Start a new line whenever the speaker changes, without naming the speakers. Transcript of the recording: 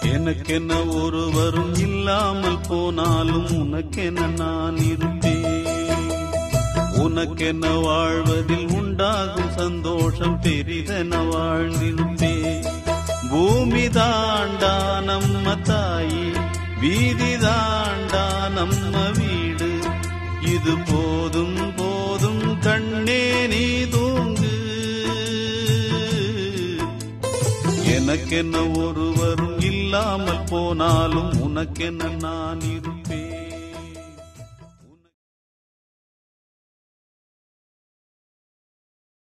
எனக்கென்ன ஒருவரும் இல்லாமல் போனாலும் உனக்கென நான் இருப்பேன் உனக்கென்ன வாழ்வதில் உண்டாகும் சந்தோஷம் பெரிதென வாழ்ந்திருப்பேன் பூமி தாண்டா நம்ம தாயி வீதி தாண்டா நம்ம வீடு இது போதும் போதும் கண்ணே நீ தூங்கு எனக்கென்ன ஒருவரும் இல்லாமல் போனாலும் உனக்கென்ன நான் இருப்பேன்